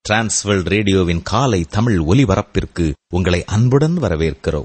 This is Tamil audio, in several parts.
டிரான்ஸ்வர்ல்ட் ரேடியோவின் காலை தமிழ் ஒலிபரப்பிற்கு உங்களை அன்புடன் வரவேற்கிறோம்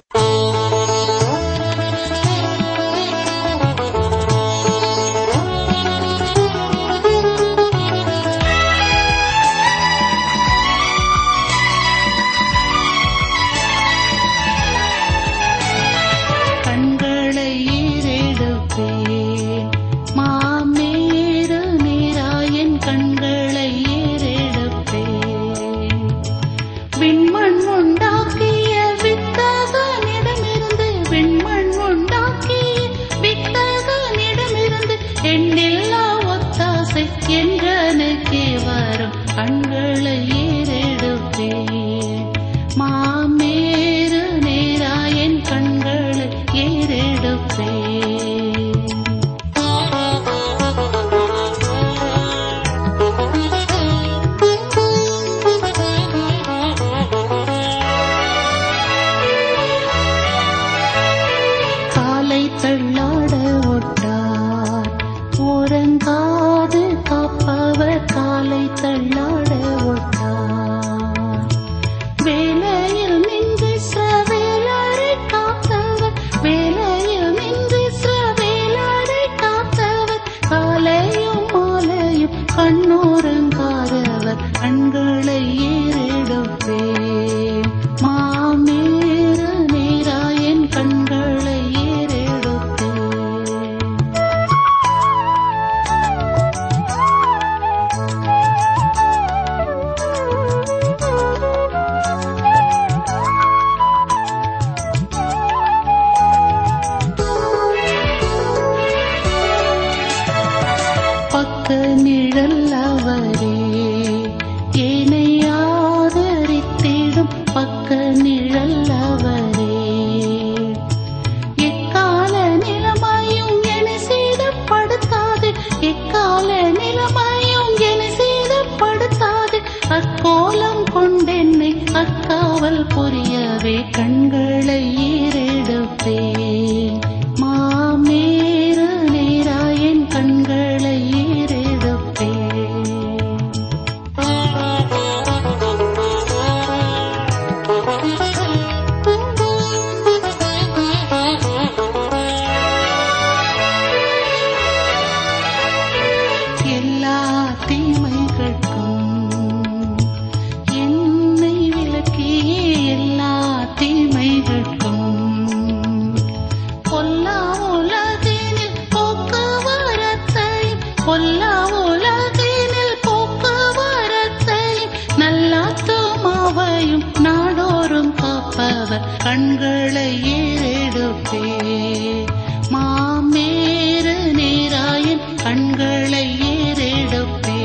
கண்களை ஏறெடுப்பேன் மாமேறு நீராயன் கண்களை ஏறெடுப்பேன் விண்மண் உண்டாக்கிய வித்தகனிடமிருந்து விண்மண் உண்டாக்கிய வித்தகனிடமிருந்து எண்ணில்லா ஒத்தாசை என்றனுக்கே வரும் கண்களை ஏறெடுப்பேன் மாமேறு நேராயன் கண்களை ஏறெடுப்பேன் காலை தள்ளாட ஒட்டார் உறங்காது காப்பவர் காலை தள்ளாட ஒட்டார் வேலையில் நின்று சிறவேலரை காத்தவர் வேலையில் நின்று சிறவேலரை காத்தவர் காலையும் மாலையும் கண்ணோரங்காதவர் கண்களை ஏறெடுப்பேன் மாமேறு நேராயன் கண்களை ஏறெடுப்பேன் பக்க நிழல் அவரே ஏனை ஆதரித்திடும் பக்க நிழல் அவரே எக்கால நிலைமையும் என சேதப்படுத்தாது எக்கால நிலைமையும் என சேதப்படுத்தாது அக்கோலம் கொண்டென்னை அக்காவல் புரியவே கண்களை ஏறெடுப்பேன் மாமேறு நேராயன் கண்களை ஏறெடுப்பேன் எல்லா தீமைகளுக்கும் என்னை விலக்கியே எல்லா தீமைகளுக்கும் பொல்லா உலகினில் போக்குவரத்தையும் பொல்லா உலகினில் போக்குவரத்தையும் நல்லாத்துமாவையும் நாடோறும் காப்பவர் கண்களை ஏறெடுப்பே மாமேறு நேராயன் கண்களை ஏறெடுப்பே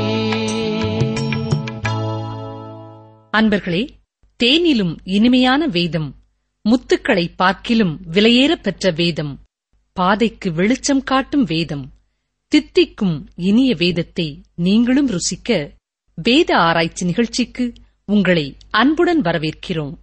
அன்பர்களே தேனிலும் இனிமையான வேதம் முத்துக்களை பார்க்கிலும் விலையேறப் பெற்ற வேதம் பாதைக்கு வெளிச்சம் காட்டும் வேதம் தித்திக்கும் இனிய வேதத்தை நீங்களும் ருசிக்க வேத ஆராய்ச்சி நிகழ்ச்சிக்கு உங்களை அன்புடன் வரவேற்கிறோம்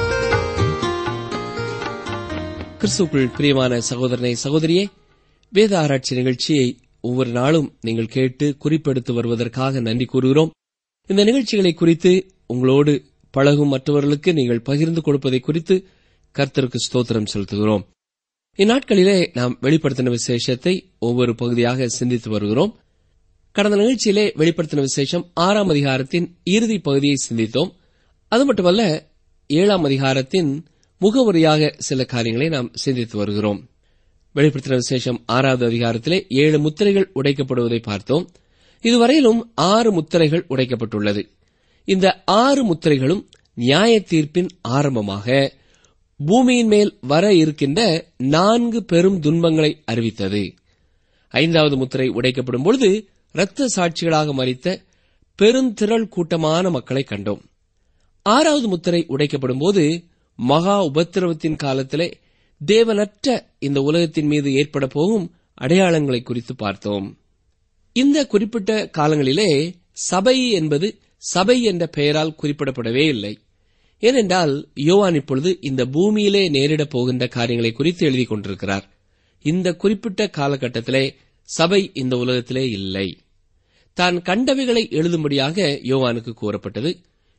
கிறிஸ்துக்குள் பிரியமான சகோதரனை சகோதரியே வேத ஆராய்ச்சி நிகழ்ச்சியை ஒவ்வொரு நாளும் நீங்கள் கேட்டு குறிப்பெடுத்து வருவதற்காக நன்றி கூறுகிறோம் இந்த நிகழ்ச்சிகளை குறித்து உங்களோடு பழகும் மற்றவர்களுக்கு நீங்கள் பகிர்ந்து கொடுப்பதை குறித்து கர்த்தருக்கு ஸ்தோத்திரம் செலுத்துகிறோம் இந்நாட்களிலே நாம் வெளிப்படுத்தின விசேஷத்தை ஒவ்வொரு பகுதியாக சிந்தித்து வருகிறோம் கடந்த நிகழ்ச்சியிலே வெளிப்படுத்தின விசேஷம் ஆறாம் அதிகாரத்தின் இறுதி பகுதியை சிந்தித்தோம் அது மட்டுமல்ல ஏழாம் அதிகாரத்தின் முகவுரையாக சில காரியங்களை நாம் சிந்தித்து வருகிறோம் வெளிப்படுத்தின விசேஷம் ஆறாவது அதிகாரத்திலே ஏழு முத்திரைகள் உடைக்கப்படுவதை பார்த்தோம் இதுவரையிலும் ஆறு முத்திரைகள் உடைக்கப்பட்டுள்ளது இந்த ஆறு முத்திரைகளும் நியாய தீர்ப்பின் ஆரம்பமாக பூமியின் மேல் வர இருக்கின்ற நான்கு பெரும் துன்பங்களை அறிவித்தது ஐந்தாவது முத்திரை உடைக்கப்படும் பொழுது இரத்த சாட்சிகளாக மறித்த பெருந்திரள் கூட்டமான மக்களை கண்டோம் ஆறாவது முத்திரை உடைக்கப்படும் போது மகா உபத்திரவத்தின் காலத்திலே தேவனற்ற இந்த உலகத்தின் மீது ஏற்பட போகும் அடையாளங்களை குறித்து பார்த்தோம் இந்த குறிப்பிட்ட காலங்களிலே சபை என்பது சபை என்ற பெயரால் குறிப்பிடப்படவே இல்லை ஏனென்றால் யோவான் இப்பொழுது இந்த பூமியிலே நேரிடப் போகின்ற காரியங்களை குறித்து எழுதிக் கொண்டிருக்கிறார் இந்த குறிப்பிட்ட காலகட்டத்திலே சபை இந்த உலகத்திலே இல்லை தான் கண்டவைகளை எழுதும்படியாக யோவானுக்கு கூறப்பட்டது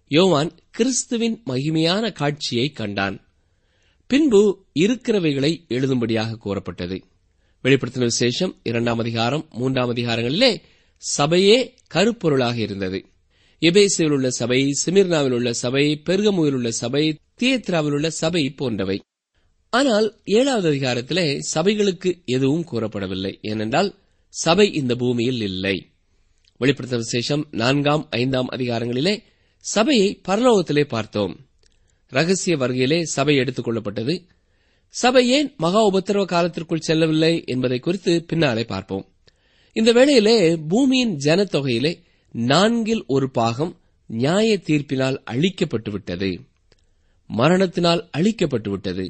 யோவான் கிறிஸ்துவின் மகிமையான காட்சியை கண்டான் பின்பு இருக்கிறவைகளை எழுதும்படியாக கூறப்பட்டது வெளிப்படுத்தின விசேஷம் இரண்டாம் அதிகாரம் மூன்றாம் அதிகாரங்களிலே சபையே கருப்பொருளாக இருந்தது எபேசியில் உள்ள சபை சிமிர்னாவில் உள்ள சபை பெருகமுவில் உள்ள சபை தியேத்ராவில் உள்ள சபை போன்றவை ஆனால் ஏழாவது அதிகாரத்திலே சபைகளுக்கு எதுவும் கூறப்படவில்லை ஏனென்றால் சபை இந்த பூமியில் இல்லை வெளிப்படுத்த விசேஷம் நான்காம் ஐந்தாம் அதிகாரங்களிலே சபையை பரலோகத்திலே பார்த்தோம் ரகசிய வருகையிலே சபை எடுத்துக் கொள்ளப்பட்டது சபை ஏன் மகா உபத்திரவ காலத்திற்குள் செல்லவில்லை என்பதை குறித்து பின்னாலே பார்ப்போம் இந்த வேளையிலே பூமியின் ஜனத்தொகையிலே நான்கில் ஒரு பாகம் நியாய தீர்ப்பினால் அழிக்கப்பட்டு விட்டது மரணத்தினால் அழிக்கப்பட்டு விட்டது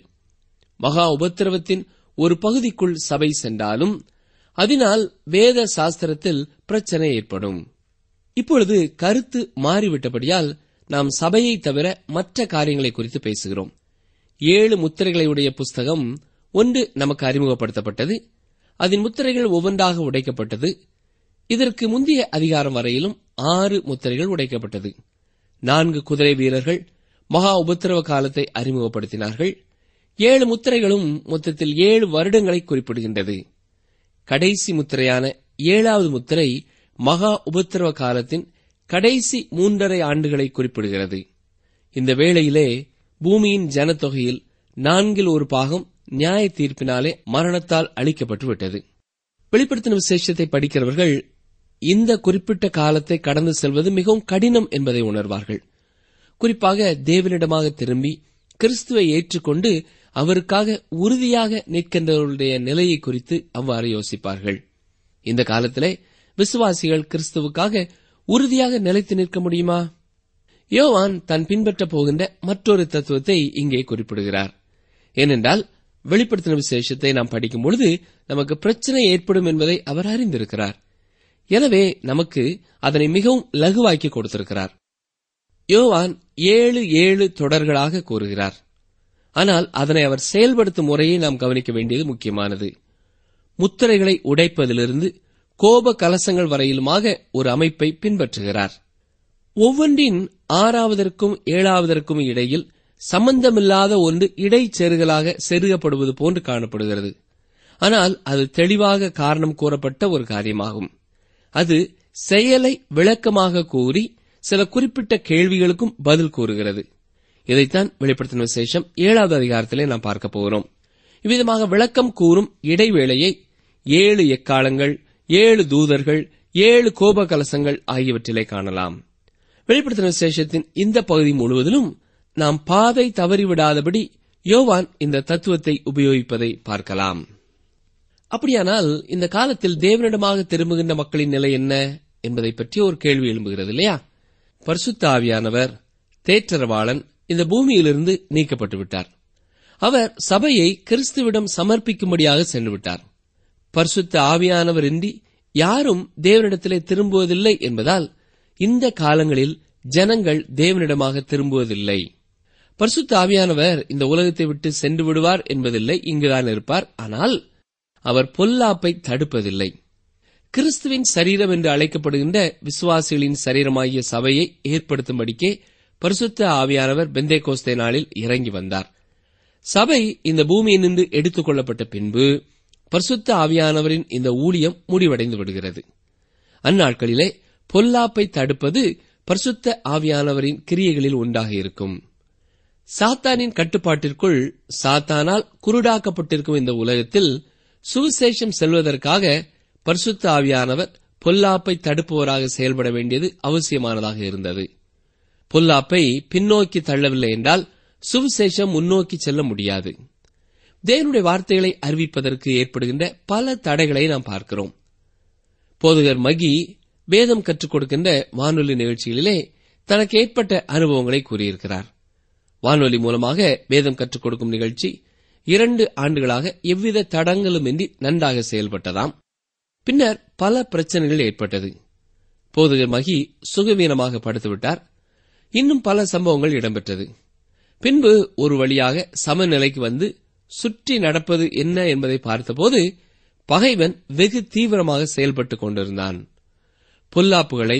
மகா உபத்திரவத்தின் ஒரு பகுதிக்குள் சபை சென்றாலும் அதனால் வேத சாஸ்திரத்தில் பிரச்சனை ஏற்படும் இப்பொழுது கருத்து மாறிவிட்டபடியால் நாம் சபையை தவிர மற்ற காரியங்களை குறித்து பேசுகிறோம் ஏழு முத்திரைகளை உடைய புஸ்தகம் ஒன்று நமக்கு அறிமுகப்படுத்தப்பட்டது அதன் முத்திரைகள் ஒவ்வொன்றாக உடைக்கப்பட்டது இதற்கு முந்தைய அதிகாரம் வரையிலும் ஆறு முத்திரைகள் உடைக்கப்பட்டது நான்கு குதிரை வீரர்கள் மகா உபத்திரவ காலத்தை அறிமுகப்படுத்தினார்கள் ஏழு முத்திரைகளும் மொத்தத்தில் ஏழு வருடங்களை குறிப்பிடுகின்றது கடைசி முத்திரையான ஏழாவது முத்திரை மகா உபத்திரவ காலத்தின் கடைசி மூன்றரை ஆண்டுகளை குறிப்பிடுகிறது இந்த வேளையிலே பூமியின் ஜனத்தொகையில் நான்கில் ஒரு பாகம் நியாய தீர்ப்பினாலே மரணத்தால் அழிக்கப்பட்டு விட்டது வெளிப்படுத்தின விசேஷத்தை படிக்கிறவர்கள் இந்த குறிப்பிட்ட காலத்தை கடந்து செல்வது மிகவும் கடினம் என்பதை உணர்வார்கள் குறிப்பாக தேவனிடமாக திரும்பி கிறிஸ்துவை ஏற்றுக்கொண்டு அவருக்காக உறுதியாக நிற்கின்றவர்களுடைய நிலையை குறித்து அவ்வாறு யோசிப்பார்கள் இந்த காலத்திலே விசுவாசிகள் கிறிஸ்துவுக்காக உறுதியாக நிலைத்து நிற்க முடியுமா யோவான் தான் பின்பற்றப் போகின்ற மற்றொரு தத்துவத்தை இங்கே குறிப்பிடுகிறார் ஏனென்றால் வெளிப்படுத்தின விசேஷத்தை நாம் படிக்கும் பொழுது நமக்கு பிரச்சனை ஏற்படும் என்பதை அவர் அறிந்திருக்கிறார் எனவே நமக்கு அதனை மிகவும் லகுவாக்கி கொடுத்திருக்கிறார் யோவான் ஏழு ஏழு தொடர்களாக கூறுகிறார் ஆனால் அதனை அவர் செயல்படுத்தும் முறையை நாம் கவனிக்க வேண்டியது முக்கியமானது முத்திரைகளை உடைப்பதிலிருந்து கோப கலசங்கள் வரையிலுமாக ஒரு அமைப்பை பின்பற்றுகிறார் ஒவ்வொன்றின் ஆறாவதற்கும் ஏழாவதற்கும் இடையில் சம்பந்தமில்லாத ஒன்று இடைச்செருகலாக செருகப்படுவது போன்று காணப்படுகிறது ஆனால் அது தெளிவாக காரணம் கூறப்பட்ட ஒரு காரியமாகும் அது செயலை விளக்கமாக கூறி சில குறிப்பிட்ட கேள்விகளுக்கும் பதில் கூறுகிறது இதைத்தான் வெளிப்படுத்தின விசேஷம் ஏழாவது அதிகாரத்திலே நாம் பார்க்க போகிறோம் இவ்விதமாக விளக்கம் கூறும் இடைவேளையை ஏழு எக்காலங்கள் ஏழு தூதர்கள் ஏழு கோப கலசங்கள் ஆகியவற்றிலே காணலாம் வெளிப்படுத்தின விசேஷத்தின் இந்த பகுதி முழுவதிலும் நாம் பாதை தவறிவிடாதபடி யோவான் இந்த தத்துவத்தை உபயோகிப்பதை பார்க்கலாம் அப்படியானால் இந்த காலத்தில் தேவனிடமாக திரும்புகின்ற மக்களின் நிலை என்ன என்பதை பற்றி ஒரு கேள்வி எழும்புகிறது இல்லையா பரிசுத்த ஆவியானவர் தேற்றரவாளன் இந்த பூமியிலிருந்து நீக்கப்பட்டு விட்டார் அவர் சபையை கிறிஸ்துவிடம் சமர்ப்பிக்கும்படியாக சென்று விட்டார் பரிசுத்த ஆவியானவர் இன்றி யாரும் தேவனிடத்திலே திரும்புவதில்லை என்பதால் இந்த காலங்களில் ஜனங்கள் தேவனிடமாக திரும்புவதில்லை பரிசுத்த ஆவியானவர் இந்த உலகத்தை விட்டு சென்று விடுவார் என்பதில்லை இங்குதான் இருப்பார் ஆனால் அவர் பொல்லாப்பை தடுப்பதில்லை கிறிஸ்துவின் சரீரம் என்று அழைக்கப்படுகின்ற விசுவாசிகளின் சரீரமாகிய சபையை ஏற்படுத்தும்படிக்கே பரிசுத்த ஆவியானவர் பெந்தே கோஸ்தே நாளில் இறங்கி வந்தார் சபை இந்த பூமியினின்று எடுத்துக் கொள்ளப்பட்ட பின்பு பரிசுத்த ஆவியானவரின் இந்த ஊழியம் முடிவடைந்து விடுகிறது அந்நாட்களிலே பொல்லாப்பை தடுப்பது பரிசுத்த ஆவியானவரின் கிரியைகளில் ஒன்றாக இருக்கும் சாத்தானின் கட்டுப்பாட்டிற்குள் சாத்தானால் குருடாக்கப்பட்டிருக்கும் இந்த உலகத்தில் சுவிசேஷம் செல்வதற்காக பரிசுத்த ஆவியானவர் பொல்லாப்பை தடுப்பவராக செயல்பட வேண்டியது அவசியமானதாக இருந்தது பொல்லாப்பை பின்னோக்கி தள்ளவில்லை என்றால் சுவிசேஷம் முன்னோக்கி செல்ல முடியாது தேவனுடைய வார்த்தைகளை அறிவிப்பதற்கு ஏற்படுகின்ற பல தடைகளை நாம் பார்க்கிறோம் போதகர் மகி வேதம் கற்றுக் கொடுக்கின்ற வானொலி நிகழ்ச்சிகளிலே தனக்கு ஏற்பட்ட அனுபவங்களை கூறியிருக்கிறார் வானொலி மூலமாக வேதம் கற்றுக் கொடுக்கும் நிகழ்ச்சி இரண்டு ஆண்டுகளாக எவ்வித தடங்களுமின்றி நன்றாக செயல்பட்டதாம் பின்னர் பல பிரச்சனைகள் ஏற்பட்டது போதகர் மகி சுகவீனமாக படுத்துவிட்டார் இன்னும் பல சம்பவங்கள் இடம்பெற்றது பின்பு ஒரு வழியாக சமநிலைக்கு வந்து சுற்றி நடப்பது என்ன என்பதை பார்த்தபோது பகைவன் வெகு தீவிரமாக செயல்பட்டுக் கொண்டிருந்தான் பொல்லாப்புகளை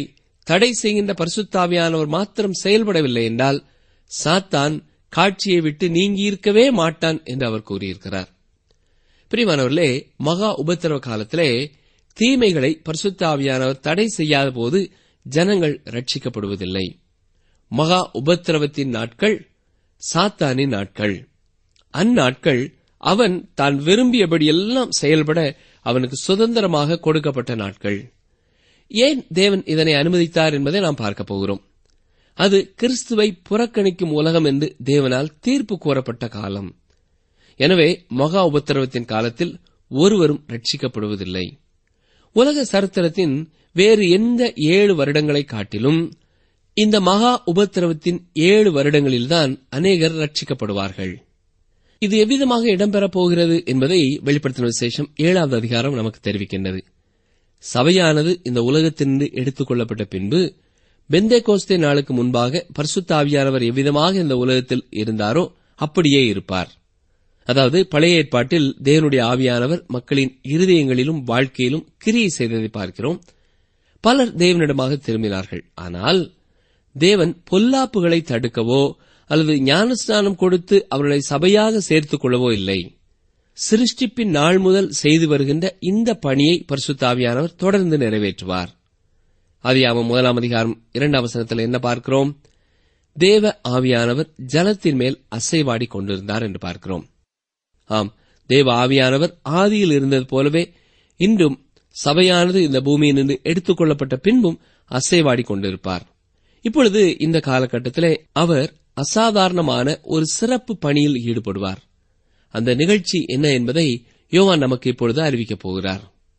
தடை செய்கின்ற பரிசுத்தாவியானவர் மாத்திரம் செயல்படவில்லை என்றால் சாத்தான் காட்சியை விட்டு நீங்கியிருக்கவே மாட்டான் என்று அவர் கூறியிருக்கிறார் பிரிவானவர்களே மகா உபத்திரவ காலத்திலே தீமைகளை பரிசுத்தாவியானவர் தடை செய்யாத போது ஜனங்கள் ரட்சிக்கப்படுவதில்லை மகா உபத்திரவத்தின் நாட்கள் சாத்தானின் நாட்கள் அந்நாட்கள் அவன் தான் விரும்பியபடி எல்லாம் செயல்பட அவனுக்கு சுதந்திரமாக கொடுக்கப்பட்ட நாட்கள் ஏன் தேவன் இதனை அனுமதித்தார் என்பதை நாம் பார்க்க போகிறோம் அது கிறிஸ்துவை புறக்கணிக்கும் உலகம் என்று தேவனால் தீர்ப்பு கூறப்பட்ட காலம் எனவே மகா உபத்திரவத்தின் காலத்தில் ஒருவரும் ரட்சிக்கப்படுவதில்லை உலக சரித்திரத்தின் வேறு எந்த ஏழு வருடங்களை காட்டிலும் இந்த மகா உபத்திரவத்தின் ஏழு வருடங்களில்தான் அநேகர் ரட்சிக்கப்படுவார்கள் இது எவ்விதமாக இடம்பெறப் போகிறது என்பதை வெளிப்படுத்தின விசேஷம் ஏழாவது அதிகாரம் நமக்கு தெரிவிக்கின்றது சபையானது இந்த உலகத்திலிருந்து எடுத்துக் கொள்ளப்பட்ட பின்பு பெந்தே கோஸ்தே நாளுக்கு முன்பாக பரிசுத்தாவியானவர் எவ்விதமாக இந்த உலகத்தில் இருந்தாரோ அப்படியே இருப்பார் அதாவது பழைய ஏற்பாட்டில் தேவனுடைய ஆவியானவர் மக்களின் இருதயங்களிலும் வாழ்க்கையிலும் கிரியை செய்ததை பார்க்கிறோம் பலர் தேவனிடமாக திரும்பினார்கள் ஆனால் தேவன் பொல்லாப்புகளை தடுக்கவோ அல்லது ஞானஸ்நானம் கொடுத்து அவர்களை சபையாக சேர்த்துக் கொள்ளவோ இல்லை சிருஷ்டிப்பின் நாள் முதல் செய்து வருகின்ற இந்த பணியை பரிசுத்தாவியானவர் தொடர்ந்து நிறைவேற்றுவார் அதியாமம் முதலாம் அதிகாரம் இரண்டாம் வசனத்தில் என்ன பார்க்கிறோம் தேவ ஆவியானவர் ஜலத்தின் மேல் அசைவாடி கொண்டிருந்தார் என்று பார்க்கிறோம் ஆம் தேவ ஆவியானவர் ஆதியில் இருந்தது போலவே இன்றும் சபையானது இந்த பூமியிலிருந்து எடுத்துக் கொள்ளப்பட்ட பின்பும் அசைவாடி கொண்டிருப்பார் இப்பொழுது இந்த காலகட்டத்திலே அவர் அசாதாரணமான ஒரு சிறப்பு பணியில் ஈடுபடுவார் அந்த நிகழ்ச்சி என்ன என்பதை யோவான் நமக்கு இப்பொழுது அறிவிக்கப் போகிறார்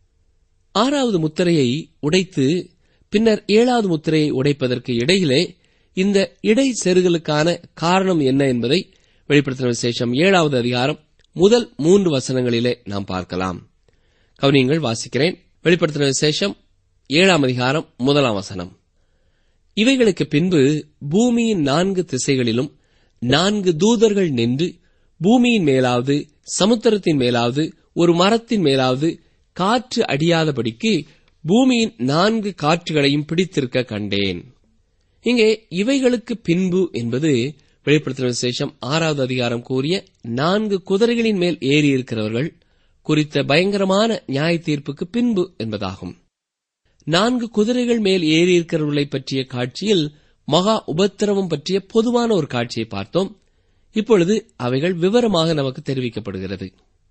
ஆறாவது முத்திரையை உடைத்து பின்னர் ஏழாவது முத்திரையை உடைப்பதற்கு இடையிலே இந்த இடை செருகலுக்கான காரணம் என்ன என்பதை வெளிப்படுத்தின விசேஷம் ஏழாவது அதிகாரம் முதல் மூன்று வசனங்களிலே நாம் பார்க்கலாம் கவனியங்கள் வாசிக்கிறேன் வெளிப்படுத்தின விசேஷம் ஏழாம் அதிகாரம் முதலாம் வசனம் இவைகளுக்கு பின்பு பூமியின் நான்கு திசைகளிலும் நான்கு தூதர்கள் நின்று பூமியின் மேலாவது சமுத்திரத்தின் மேலாவது ஒரு மரத்தின் மேலாவது காற்று அடியாதபடிக்கு பூமியின் நான்கு காற்றுகளையும் பிடித்திருக்க கண்டேன் இங்கே இவைகளுக்கு பின்பு என்பது வெளிப்படுத்தின விசேஷம் ஆறாவது அதிகாரம் கூறிய நான்கு குதிரைகளின் மேல் ஏறி இருக்கிறவர்கள் குறித்த பயங்கரமான நியாய தீர்ப்புக்கு பின்பு என்பதாகும் நான்கு குதிரைகள் மேல் ஏறி இருக்கிறவர்களை பற்றிய காட்சியில் மகா உபத்திரவம் பற்றிய பொதுவான ஒரு காட்சியை பார்த்தோம் இப்பொழுது அவைகள் விவரமாக நமக்கு தெரிவிக்கப்படுகிறது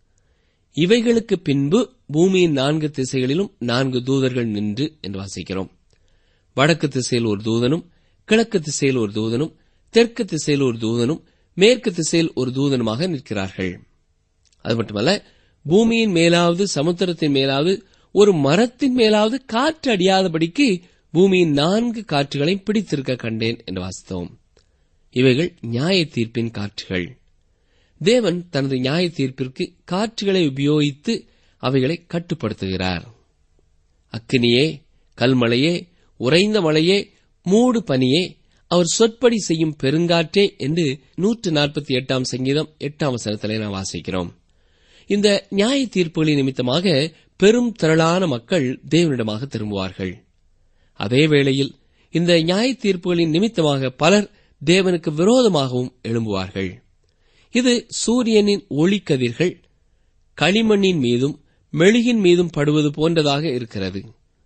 இவைகளுக்கு பின்பு பூமியின் நான்கு திசைகளிலும் நான்கு தூதர்கள் நின்று என்று வாசிக்கிறோம் வடக்கு திசையில் ஒரு தூதனும் கிழக்கு திசையில் ஒரு தூதனும் தெற்கு திசையில் ஒரு தூதனும் மேற்கு திசையில் ஒரு தூதனுமாக நிற்கிறார்கள் அது மட்டுமல்ல பூமியின் மேலாவது சமுத்திரத்தின் மேலாவது ஒரு மரத்தின் மேலாவது காற்று அடியாதபடிக்கு பூமியின் நான்கு காற்றுகளையும் பிடித்திருக்க கண்டேன் என்று வாசித்தோம் இவைகள் நியாய தீர்ப்பின் காற்றுகள் தேவன் தனது நியாய தீர்ப்பிற்கு காற்றுகளை உபயோகித்து அவைகளை கட்டுப்படுத்துகிறார் அக்கினியே கல்மலையே உறைந்த மலையே மூடு பனியே அவர் சொற்படி செய்யும் பெருங்காற்றே என்று நூற்று நாற்பத்தி எட்டாம் சங்கீதம் எட்டாம் வசனத்திலே நாம் வாசிக்கிறோம் இந்த நியாய தீர்ப்புகளின் நிமித்தமாக பெரும் திரளான மக்கள் தேவனிடமாக திரும்புவார்கள் அதே வேளையில் இந்த நியாய தீர்ப்புகளின் நிமித்தமாக பலர் தேவனுக்கு விரோதமாகவும் எழும்புவார்கள் இது சூரியனின் ஒளிக்கதிர்கள் களிமண்ணின் மீதும் மெழுகின் மீதும் படுவது போன்றதாக இருக்கிறது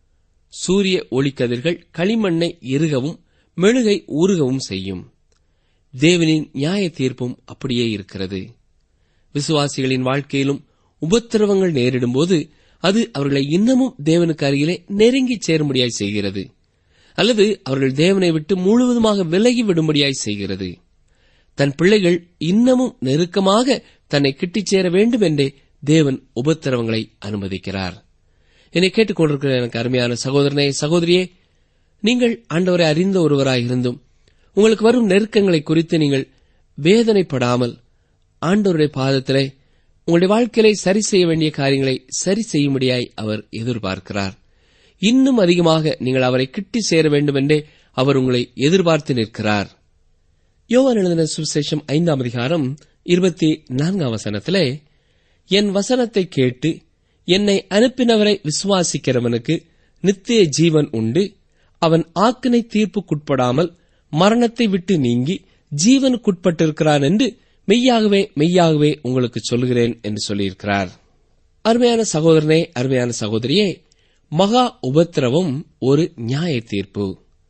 சூரிய ஒளிக்கதிர்கள் களிமண்ணை இறுகவும் மெழுகை உருகவும் செய்யும் தேவனின் நியாய தீர்ப்பும் அப்படியே இருக்கிறது விசுவாசிகளின் வாழ்க்கையிலும் உபத்திரவங்கள் நேரிடும்போது அது அவர்களை இன்னமும் தேவனுக்கு அருகிலே நெருங்கிச் சேரும்படியாய் செய்கிறது அல்லது அவர்கள் தேவனை விட்டு முழுவதுமாக விலகி விடும்படியாய் செய்கிறது தன் பிள்ளைகள் இன்னமும் நெருக்கமாக தன்னை கிட்டிச் சேர வேண்டும் என்றே தேவன் உபத்திரவங்களை அனுமதிக்கிறார் என்னை கேட்டுக்கொண்டிருக்கிற எனக்கு அருமையான சகோதரனே சகோதரியே நீங்கள் ஆண்டவரை அறிந்த ஒருவராய் இருந்தும் உங்களுக்கு வரும் நெருக்கங்களை குறித்து நீங்கள் வேதனைப்படாமல் ஆண்டவருடைய பாதத்திலே உங்களுடைய வாழ்க்கையிலே சரி செய்ய வேண்டிய காரியங்களை சரி செய்யும்படியாய் அவர் எதிர்பார்க்கிறார் இன்னும் அதிகமாக நீங்கள் அவரை கிட்டி சேர வேண்டும் என்றே அவர் உங்களை எதிர்பார்த்து நிற்கிறார் யோவான் எழுதின சுவிசேஷம் ஐந்தாம் அதிகாரம் இருபத்தி நான்காம் வசனத்திலே என் வசனத்தை கேட்டு என்னை அனுப்பினவரை விசுவாசிக்கிறவனுக்கு நித்திய ஜீவன் உண்டு அவன் ஆக்கினை தீர்ப்புக்குட்படாமல் மரணத்தை விட்டு நீங்கி ஜீவனுக்குட்பட்டிருக்கிறான் என்று மெய்யாகவே மெய்யாகவே உங்களுக்கு சொல்கிறேன் என்று சொல்லியிருக்கிறார் அருமையான சகோதரனே அருமையான சகோதரியே மகா உபத்திரவம் ஒரு நியாய தீர்ப்பு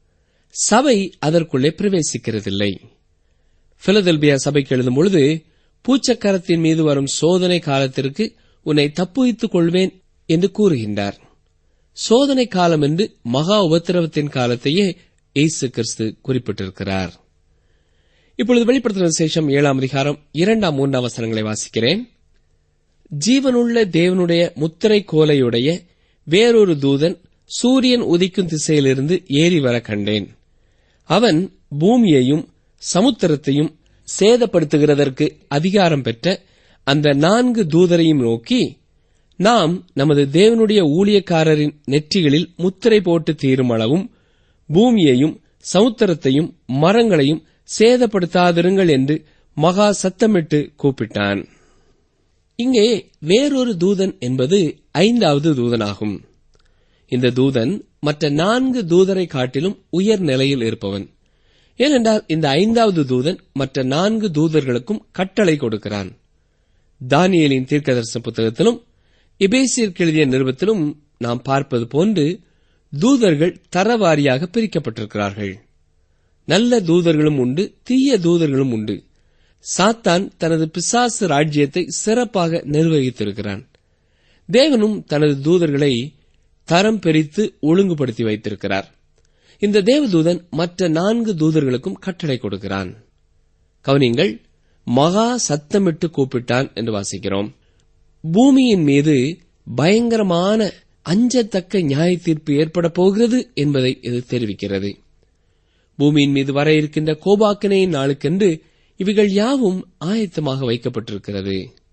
சபை அதற்குள்ளே பிரவேசிக்கிறதில்லை பிலதெல்பியா சபைக்கு எழுதும் பொழுது பூச்சக்கரத்தின் மீது வரும் சோதனை காலத்திற்கு உன்னை தப்புவித்துக் கொள்வேன் என்று கூறுகின்றார் சோதனை காலம் என்று மகா உபத்திரவத்தின் காலத்தையே இயேசு கிறிஸ்து குறிப்பிட்டிருக்கிறார் இப்பொழுது வெளிப்படுத்தின விசேஷம் ஏழாம் அதிகாரம் இரண்டாம் மூன்றாம் வசனங்களை வாசிக்கிறேன் ஜீவனுள்ள தேவனுடைய முத்திரை கோலையுடைய வேறொரு தூதன் சூரியன் உதிக்கும் திசையிலிருந்து ஏறி வர கண்டேன் அவன் பூமியையும் சமுத்திரத்தையும் சேதப்படுத்துகிறதற்கு அதிகாரம் பெற்ற அந்த நான்கு தூதரையும் நோக்கி நாம் நமது தேவனுடைய ஊழியக்காரரின் நெற்றிகளில் முத்திரை போட்டு தீரும் அளவும் பூமியையும் சமுத்திரத்தையும் மரங்களையும் சேதப்படுத்தாதிருங்கள் என்று மகா சத்தமிட்டு கூப்பிட்டான் இங்கே வேறொரு தூதன் என்பது ஐந்தாவது தூதனாகும் இந்த தூதன் மற்ற நான்கு தூதரை காட்டிலும் உயர் நிலையில் இருப்பவன் ஏனென்றால் இந்த ஐந்தாவது தூதன் மற்ற நான்கு தூதர்களுக்கும் கட்டளை கொடுக்கிறான் தானியலின் தீர்க்கதரிசன புத்தகத்திலும் எபேசியருக்கு எழுதிய நிருபத்திலும் நாம் பார்ப்பது போன்று தூதர்கள் தரவாரியாக பிரிக்கப்பட்டிருக்கிறார்கள் நல்ல தூதர்களும் உண்டு தீய தூதர்களும் உண்டு சாத்தான் தனது பிசாசு ராஜ்யத்தை சிறப்பாக நிர்வகித்திருக்கிறான் தேவனும் தனது தூதர்களை தரம் பிரித்து ஒழுங்குபடுத்தி வைத்திருக்கிறார் இந்த தேவதூதன் மற்ற நான்கு தூதர்களுக்கும் கட்டளை கொடுக்கிறான் கவனிங்கள் மகா சத்தமிட்டு கூப்பிட்டான் என்று வாசிக்கிறோம் பூமியின் மீது பயங்கரமான அஞ்சத்தக்க நியாய தீர்ப்பு ஏற்பட போகிறது என்பதை இது தெரிவிக்கிறது பூமியின் மீது வர இருக்கின்ற கோபாக்கினையின் நாளுக்கென்று இவைகள் யாவும் ஆயத்தமாக வைக்கப்பட்டிருக்கிறது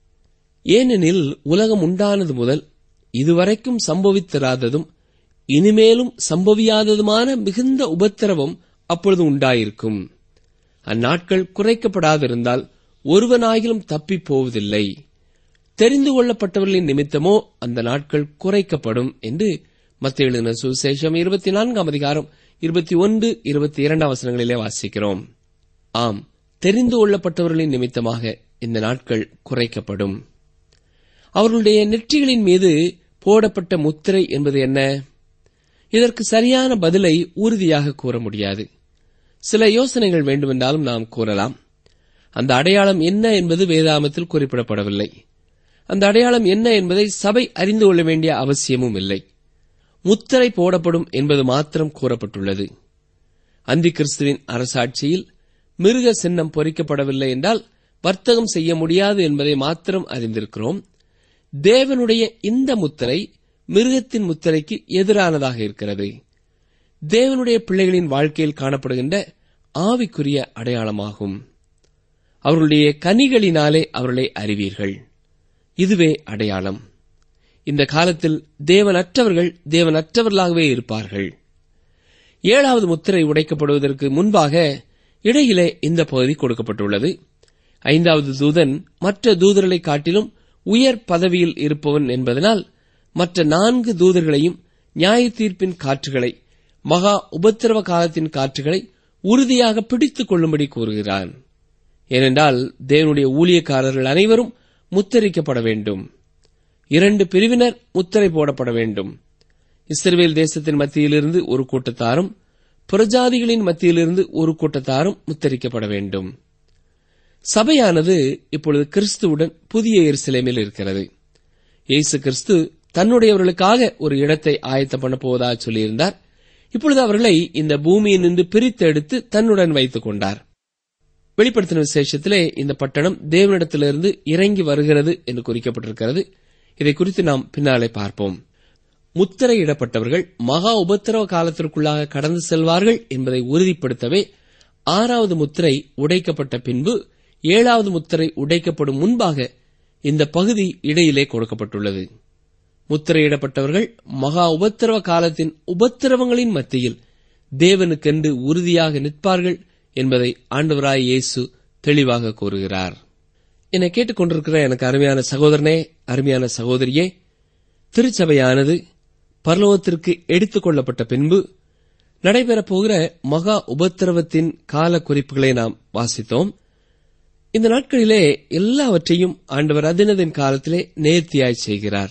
ஏனெனில் உலகம் உண்டானது முதல் இதுவரைக்கும் சம்பவித்திராததும் இனிமேலும் சம்பவியாததுமான மிகுந்த உபத்திரவம் அப்பொழுது உண்டாயிருக்கும் அந்நாட்கள் குறைக்கப்படாதிருந்தால் ஒருவனாகிலும் தப்பிப் போவதில்லை தெரிந்து கொள்ளப்பட்டவர்களின் நிமித்தமோ அந்த நாட்கள் குறைக்கப்படும் என்று மத்திய எழுதின சுவிசேஷம் இருபத்தி நான்காம் அதிகாரம் இருபத்தி ஒன்று இருபத்தி இரண்டாம் வசனங்களிலே வாசிக்கிறோம் ஆம் தெரிந்து கொள்ளப்பட்டவர்களின் நிமித்தமாக இந்த நாட்கள் குறைக்கப்படும் அவர்களுடைய நெற்றிகளின் மீது போடப்பட்ட முத்திரை என்பது என்ன இதற்கு சரியான பதிலை உறுதியாக கூற முடியாது சில யோசனைகள் வேண்டுமென்றாலும் நாம் கூறலாம் அந்த அடையாளம் என்ன என்பது வேதாமத்தில் குறிப்பிடப்படவில்லை அந்த அடையாளம் என்ன என்பதை சபை அறிந்து கொள்ள வேண்டிய அவசியமும் இல்லை முத்திரை போடப்படும் என்பது மாத்திரம் கூறப்பட்டுள்ளது அந்தி கிறிஸ்துவின் அரசாட்சியில் மிருக சின்னம் பொறிக்கப்படவில்லை என்றால் வர்த்தகம் செய்ய முடியாது என்பதை மாத்திரம் அறிந்திருக்கிறோம் தேவனுடைய இந்த முத்திரை மிருகத்தின் முத்திரைக்கு எதிரானதாக இருக்கிறது தேவனுடைய பிள்ளைகளின் வாழ்க்கையில் காணப்படுகின்ற ஆவிக்குரிய அடையாளமாகும் அவர்களுடைய கனிகளினாலே அவர்களை அறிவீர்கள் இதுவே அடையாளம் இந்த காலத்தில் தேவனற்றவர்கள் தேவனற்றவர்களாகவே இருப்பார்கள் ஏழாவது முத்திரை உடைக்கப்படுவதற்கு முன்பாக இடையிலே இந்த பகுதி கொடுக்கப்பட்டுள்ளது ஐந்தாவது தூதன் மற்ற தூதர்களை காட்டிலும் உயர் பதவியில் இருப்பவன் என்பதனால் மற்ற நான்கு தூதர்களையும் நியாய தீர்ப்பின் காற்றுகளை மகா உபத்திரவ காலத்தின் காற்றுகளை உறுதியாக பிடித்துக் கொள்ளும்படி கூறுகிறான் ஏனென்றால் தேவனுடைய ஊழியக்காரர்கள் அனைவரும் முத்தரிக்கப்பட வேண்டும் இரண்டு பிரிவினர் முத்திரை போடப்பட வேண்டும் இஸ்ரவேல் தேசத்தின் மத்தியிலிருந்து ஒரு கூட்டத்தாரும் புறஜாதிகளின் மத்தியிலிருந்து ஒரு கூட்டத்தாரும் முத்தரிக்கப்பட வேண்டும் சபையானது இப்பொழுது கிறிஸ்துவுடன் புதிய எருசலேமில் இருக்கிறது இயேசு கிறிஸ்து தன்னுடையவர்களுக்காக ஒரு இடத்தை ஆயத்தம் பண்ண போவதாக சொல்லியிருந்தார் இப்பொழுது அவர்களை இந்த பூமியில் நின்று பிரித்தெடுத்து தன்னுடன் வைத்துக் கொண்டார் வெளிப்படுத்தின விசேஷத்திலே இந்த பட்டணம் தேவனிடத்திலிருந்து இறங்கி வருகிறது என்று குறிக்கப்பட்டிருக்கிறது இதை குறித்து நாம் பின்னாலே பார்ப்போம் முத்திரையிடப்பட்டவர்கள் மகா உபத்திரவ காலத்திற்குள்ளாக கடந்து செல்வார்கள் என்பதை உறுதிப்படுத்தவே ஆறாவது முத்திரை உடைக்கப்பட்ட பின்பு ஏழாவது முத்திரை உடைக்கப்படும் முன்பாக இந்த பகுதி இடையிலே கொடுக்கப்பட்டுள்ளது முத்திரையிடப்பட்டவர்கள் மகா உபத்திரவ காலத்தின் உபத்திரவங்களின் மத்தியில் தேவனுக்கென்று உறுதியாக நிற்பார்கள் என்பதை ஆண்டவராய் இயேசு தெளிவாக கூறுகிறார் என்னை கேட்டுக்கொண்டிருக்கிற எனக்கு அருமையான சகோதரனே அருமையான சகோதரியே திருச்சபையானது பரலோகத்திற்கு எடுத்துக் கொள்ளப்பட்ட பின்பு நடைபெறப் போகிற மகா உபத்திரவத்தின் கால குறிப்புகளை நாம் வாசித்தோம் இந்த நாட்களிலே எல்லாவற்றையும் ஆண்டவர் அதினதின் காலத்திலே நேர்த்தியாய் செய்கிறார்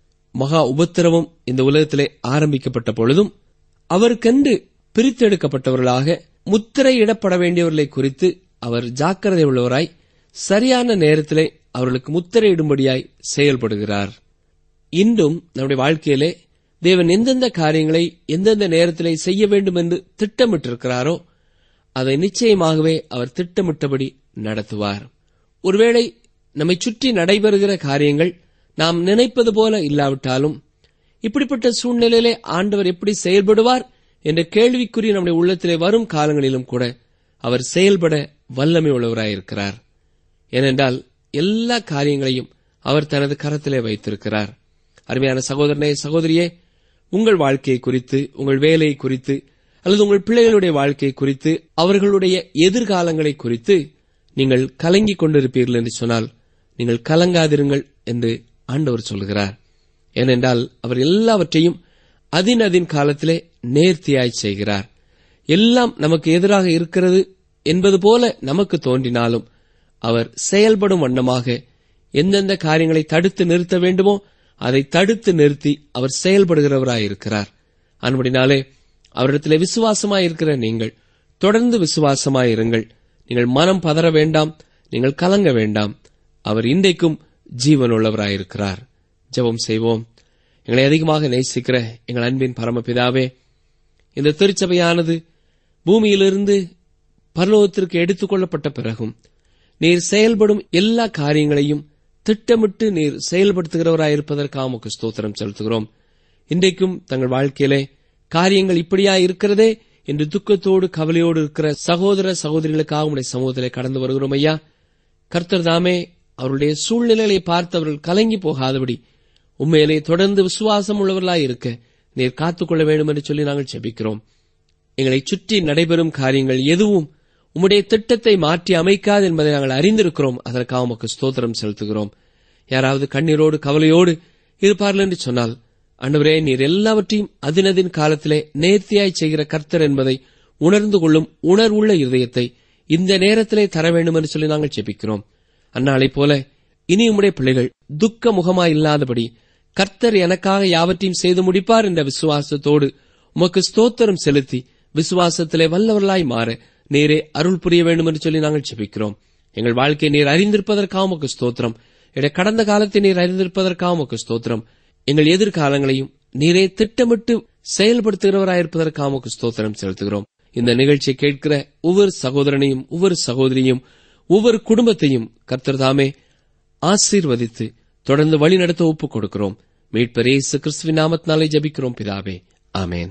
மகா உபத்திரவம் இந்த உலகத்திலே ஆரம்பிக்கப்பட்ட பொழுதும் அவருக்கென்று பிரித்தெடுக்கப்பட்டவர்களாக முத்திரையிடப்பட வேண்டியவர்களை குறித்து அவர் ஜாக்கிரதை உள்ளவராய் சரியான நேரத்திலே அவர்களுக்கு முத்திரையிடும்படியாய் செயல்படுகிறார் இன்றும் நம்முடைய வாழ்க்கையிலே தேவன் எந்தெந்த காரியங்களை எந்தெந்த நேரத்திலே செய்ய வேண்டும் என்று திட்டமிட்டிருக்கிறாரோ அதை நிச்சயமாகவே அவர் திட்டமிட்டபடி நடத்துவார் ஒருவேளை நம்மை சுற்றி நடைபெறுகிற காரியங்கள் நாம் நினைப்பது போல இல்லாவிட்டாலும் இப்படிப்பட்ட சூழ்நிலையிலே ஆண்டவர் எப்படி செயல்படுவார் என்ற கேள்விக்குறி நம்முடைய உள்ளத்திலே வரும் காலங்களிலும் கூட அவர் செயல்பட வல்லமை உள்ளவராயிருக்கிறார் ஏனென்றால் எல்லா காரியங்களையும் அவர் தனது கரத்திலே வைத்திருக்கிறார் அருமையான சகோதரனே சகோதரியே உங்கள் வாழ்க்கையை குறித்து உங்கள் வேலையை குறித்து அல்லது உங்கள் பிள்ளைகளுடைய வாழ்க்கை குறித்து அவர்களுடைய எதிர்காலங்களை குறித்து நீங்கள் கலங்கிக் கொண்டிருப்பீர்கள் என்று சொன்னால் நீங்கள் கலங்காதிருங்கள் என்று ஆண்டவர் சொல்கிறார் ஏனென்றால் அவர் எல்லாவற்றையும் அதின் அதின் காலத்திலே நேர்த்தியாய் செய்கிறார் எல்லாம் நமக்கு எதிராக இருக்கிறது என்பது போல நமக்கு தோன்றினாலும் அவர் செயல்படும் வண்ணமாக எந்தெந்த காரியங்களை தடுத்து நிறுத்த வேண்டுமோ அதை தடுத்து நிறுத்தி அவர் செயல்படுகிறவராயிருக்கிறார் அன்படினாலே அவரிடத்திலே விசுவாசமாயிருக்கிற நீங்கள் தொடர்ந்து விசுவாசமாயிருங்கள் நீங்கள் மனம் பதற வேண்டாம் நீங்கள் கலங்க வேண்டாம் அவர் இன்றைக்கும் ஜீவனுள்ளவராயிருக்கிறார் ஜெபம் செய்வோம் எங்களை அதிகமாக நேசிக்கிற எங்கள் அன்பின் பரமபிதாவே இந்த திருச்சபையானது பூமியிலிருந்து பரலோகத்திற்கு எடுத்துக் கொள்ளப்பட்ட பிறகும் நீர் செயல்படும் எல்லா காரியங்களையும் திட்டமிட்டு நீர் செயல்படுத்துகிறவராயிருப்பதற்காக உமக்கு ஸ்தோத்திரம் செலுத்துகிறோம் இன்றைக்கும் தங்கள் வாழ்க்கையிலே காரியங்கள் இப்படியா இருக்கிறதே என்று துக்கத்தோடு கவலையோடு இருக்கிற சகோதர சகோதரிகளுக்காக உடைய சமூகத்திலே கடந்து வருகிறோம் ஐயா கர்த்தர் தாமே அவருடைய சூழ்நிலைகளை பார்த்து அவர்கள் கலங்கி போகாதபடி உண்மையிலே தொடர்ந்து விசுவாசம் உள்ளவர்களாய் இருக்க நீர் காத்துக்கொள்ள வேண்டும் என்று சொல்லி நாங்கள் செபிக்கிறோம் எங்களை சுற்றி நடைபெறும் காரியங்கள் எதுவும் உம்முடைய திட்டத்தை மாற்றி அமைக்காது என்பதை நாங்கள் அறிந்திருக்கிறோம் அதற்காக உமக்கு ஸ்தோத்திரம் செலுத்துகிறோம் யாராவது கண்ணீரோடு கவலையோடு இருப்பார்கள் என்று சொன்னால் அன்றுவரே நீர் எல்லாவற்றையும் அதினதின் காலத்திலே நேர்த்தியாய் செய்கிற கர்த்தர் என்பதை உணர்ந்து கொள்ளும் உணர்வுள்ள இருதயத்தை இந்த நேரத்திலே தர வேண்டும் என்று சொல்லி நாங்கள் ஜெபிக்கிறோம் அந்நாளைப் போல இனி உம்முடைய பிள்ளைகள் துக்க முகமாய் இல்லாதபடி கர்த்தர் எனக்காக யாவற்றையும் செய்து முடிப்பார் என்ற விசுவாசத்தோடு உமக்கு ஸ்தோத்திரம் செலுத்தி விசுவாசத்திலே வல்லவர்களாய் மாற நீரே அருள் புரிய வேண்டும் என்று சொல்லி நாங்கள் ஜெபிக்கிறோம் எங்கள் வாழ்க்கையை நீர் அறிந்திருப்பதற்காக உமக்கு ஸ்தோத்திரம் எடைய கடந்த காலத்தை நீர் அறிந்திருப்பதற்காக உமக்கு ஸ்தோத்திரம் எங்கள் எதிர்காலங்களையும் நீரே திட்டமிட்டு செயல்படுத்துகிறவராயிருப்பதற்காக உமக்கு ஸ்தோத்திரம் செலுத்துகிறோம் இந்த நிகழ்ச்சியை கேட்கிற ஒவ்வொரு சகோதரனையும் ஒவ்வொரு சகோதரியும் ஒவ்வொரு குடும்பத்தையும் கர்த்தர் தாமே ஆசீர்வதித்து தொடர்ந்து வழிநடத்த ஒப்புக் கொடுக்கிறோம் மீட்பர் இயேசு கிறிஸ்துவின் நாமத்தினாலே ஜபிக்கிறோம் பிதாவே ஆமென்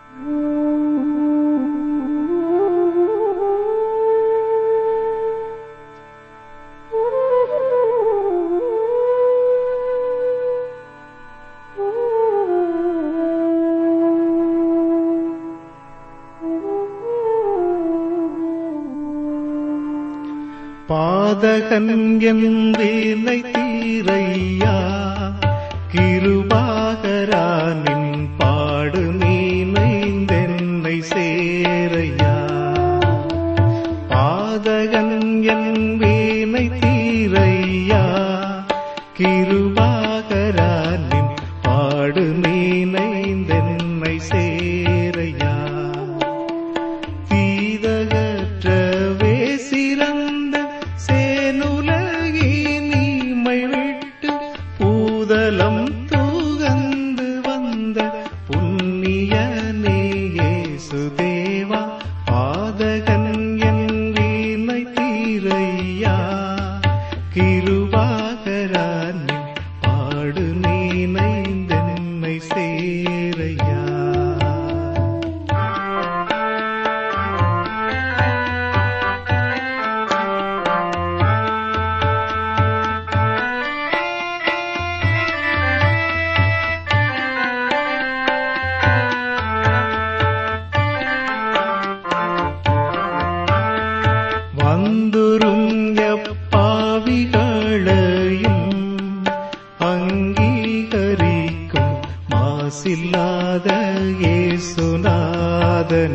பாதகன் என்பேனை தீரையா கிருபாகரானின் பாடு நீனைந்தென்னை சேரையா பாதகன் என்பேனை தீரையா கிருபாகரானின் பாடு நீனைந்தென்னை சேரையா தீதகற்றவே சிறந்த சேனுலகி நீமை விட்டு பூதலம் தூகந்து வந்த புண்ணியனே சுதேவா பாதகன் என் வீணை தீரையா கிருபாகரானின் பாடு நீனைந்தென்னை சேரையா வந்துரும் எப்பாவிகளையும் அங்கீகரிக்கும் மாசில்லாத இயேசுநாதனே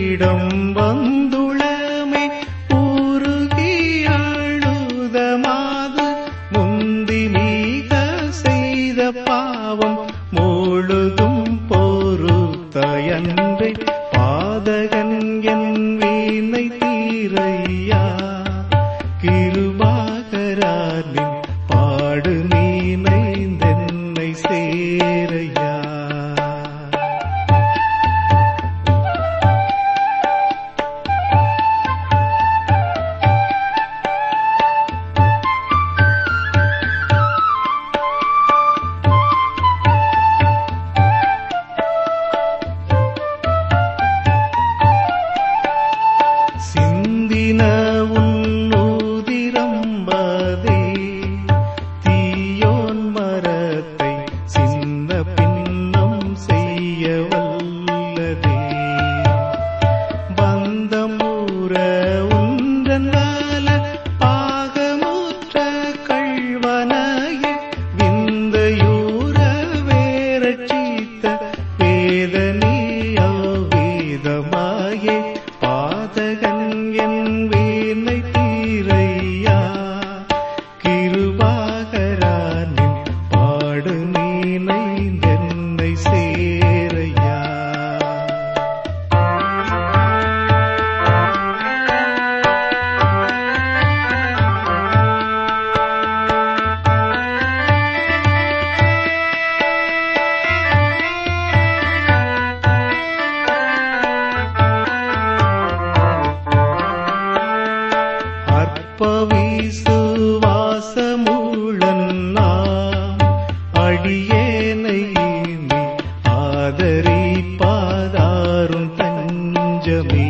பீடம் வந்துளமே உருகி அழுதமாது முந்தி மிக செய்த பாவம் முழுதும் பொறுத்தயன்றே பாதகன் என் வீணை தீரையா கிருபாகரானின் பாடு நீனைந்தென்னை சேரையா சிந்தின உன்னூதிரம்பதே தீயோன் மரத்தை சின்ன பின்னம் செய்ய வல்லதே பந்தமுற உன்றனால பாகமுற்ற கள்வனையே விந்தையூர வேரட்சித்த வேதனியோ வேதமாயே பாதகன் என் வீணை தீரையா கிருபாகரானின் பாடு நீனைந்தென்னை சேரையா அற்பவிசுவாசமுழன்னா அடியேனை நீ ஆதரிப்பாதாரும் தஞ்சமே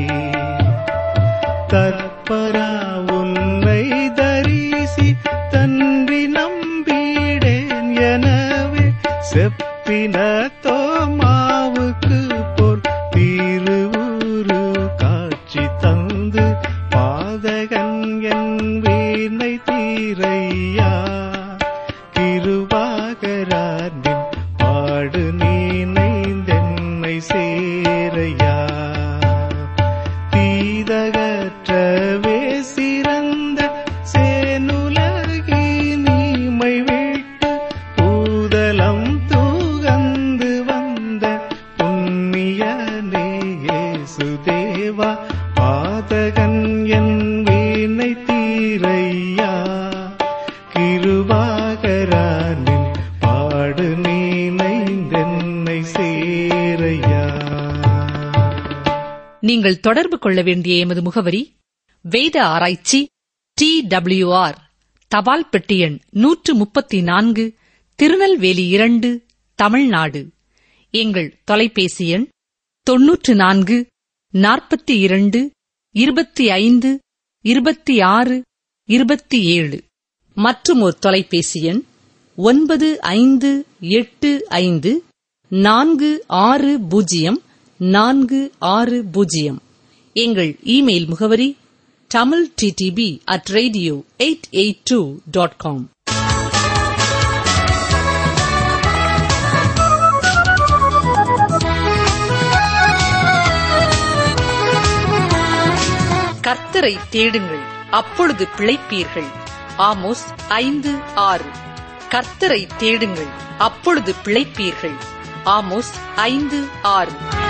தற்பரா உன்னை தரிசி தன்றி நம்பிடேன் எனவே செப்பின தோமாவுக்கு போர் திருவுரு காட்சி தந்து பாதகன் என் வீணை தீரையா கிருபாகரானின் பாடு நீனைந்தென்னை சேரையா தீதகற்றவே சிறந்த சேனுலகி நீமை விட்டு பூதலம் தூகந்து வந்த புண்ணியனே சுதேவா பாதகன் என் வீணை தீரையா கிருபாகரானின் பாடு நீனைந்தென்னை சேரையா நீங்கள் தொடர்பு கொள்ள வேண்டிய எமது முகவரி வேத ஆராய்ச்சி டி ஆர் தபால் பெட்டி எண் நூற்று முப்பத்தி நான்கு திருநெல்வேலி இரண்டு தமிழ்நாடு எங்கள் தொலைபேசி எண் தொன்னூற்று நான்கு நாற்பத்தி இரண்டு இருபத்தி ஐந்து இருபத்தி ஆறு இருபத்தி ஏழு மற்றும் ஒரு தொலைபேசி எண் ஒன்பது ஐந்து எட்டு ஐந்து நான்கு ஆறு பூஜ்ஜியம் நான்கு ஆறு பூஜ்ஜியம் எங்கள் இமெயில் முகவரி Tamil DTP at radio eight eight two dot com கர்த்தரை தேடுங்கள் அப்பொழுது பிழைப்பீர்கள் ஆமோஸ் ஐந்து ஆறு கர்த்தரை தேடுங்கள் அப்பொழுது பிழைப்பீர்கள் ஆமோஸ் ஐந்து ஆறு